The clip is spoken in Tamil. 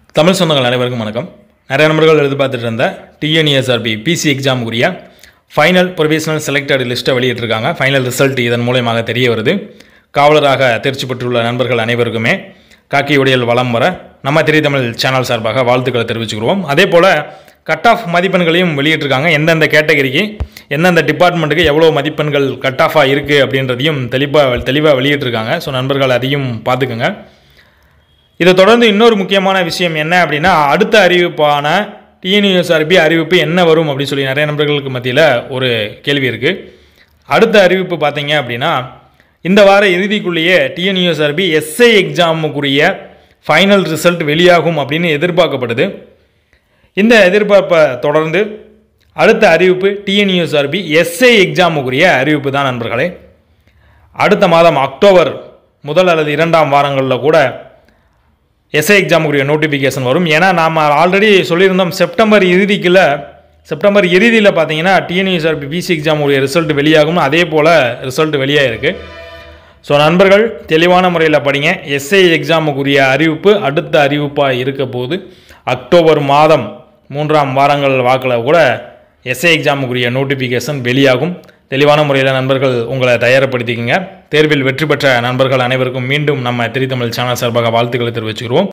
தமிழ் சொந்தங்கள் அனைவருக்கும் வணக்கம் நிறைய நண்பர்கள் எதிர்பார்த்துட்டு இருந்த டிஎன்இஎஸ்ஆர்பி பிசி எக்ஸாமுக்குரிய ஃபைனல் ப்ரொவிஷனல் செலக்டட் லிஸ்ட்டை வெளியிட்டிருக்காங்க ஃபைனல் ரிசல்ட் இதன் மூலயமாக தெரிய வருது காவலராக தேர்ச்சி பெற்றுள்ள நண்பர்கள் அனைவருக்குமே காக்கி உடையல் வளம் வர நம்ம திரை தமிழ் சேனல் சார்பாக வாழ்த்துக்களை தெரிவிச்சுக்கிறோம் அதே போல் கட் ஆஃப் மதிப்பெண்களையும் வெளியிட்டிருக்காங்க எந்தெந்த கேட்டகரிக்கு எந்தெந்த டிபார்ட்மெண்ட்டுக்கு எவ்வளோ மதிப்பெண்கள் கட் ஆஃபாக இருக்குது அப்படின்றதையும் தெளிவாக தெளிவாக வெளியிட்டிருக்காங்க ஸோ நண்பர்கள் அதையும் பார்த்துக்குங்க இதை தொடர்ந்து இன்னொரு முக்கியமான விஷயம் என்ன அப்படின்னா அடுத்த அறிவிப்பான டிஎன்யூஎஸ்ஆர்பி அறிவிப்பு என்ன வரும் அப்படின்னு சொல்லி நிறைய நண்பர்களுக்கு மத்தியில் ஒரு கேள்வி இருக்குது அடுத்த அறிவிப்பு பார்த்தீங்க அப்படின்னா இந்த வார இறுதிக்குள்ளேயே டிஎன்யூஎஸ்ஆர்பி எஸ்ஐ எக்ஸாமுக்குரிய ஃபைனல் ரிசல்ட் வெளியாகும் அப்படின்னு எதிர்பார்க்கப்படுது இந்த எதிர்பார்ப்பை தொடர்ந்து அடுத்த அறிவிப்பு டிஎன்யூஎஸ்ஆர்பி எஸ்ஐ எக்ஸாமுக்குரிய அறிவிப்பு தான் நண்பர்களே அடுத்த மாதம் அக்டோபர் முதல் அல்லது இரண்டாம் வாரங்களில் கூட எஸ்ஐ எக்ஸாமுக்குரிய நோட்டிஃபிகேஷன் வரும் ஏன்னா நாம் ஆல்ரெடி சொல்லியிருந்தோம் செப்டம்பர் இறுதிக்குள்ள செப்டம்பர் இறுதியில் பார்த்தீங்கன்னா டிஎன்யூஎஸ்ஆர்பி பிசி எக்ஸாமுடைய ரிசல்ட் வெளியாகும்னு அதே போல் ரிசல்ட் வெளியாகிருக்கு ஸோ நண்பர்கள் தெளிவான முறையில் படிங்க எஸ்ஐ எக்ஸாமுக்குரிய அறிவிப்பு அடுத்த அறிவிப்பாக இருக்க போது அக்டோபர் மாதம் மூன்றாம் வாரங்கள் வாக்கில் கூட எஸ்ஐ எக்ஸாமுக்குரிய நோட்டிஃபிகேஷன் வெளியாகும் தெளிவான முறையில் நண்பர்கள் உங்களை தயார்படுத்திக்கங்க தேர்வில் வெற்றி பெற்ற நண்பர்கள் அனைவருக்கும் மீண்டும் நம்ம திரித்தமிழ் சேனல் சார்பாக வாழ்த்துக்களை தெரிவிச்சுக்கிறோம்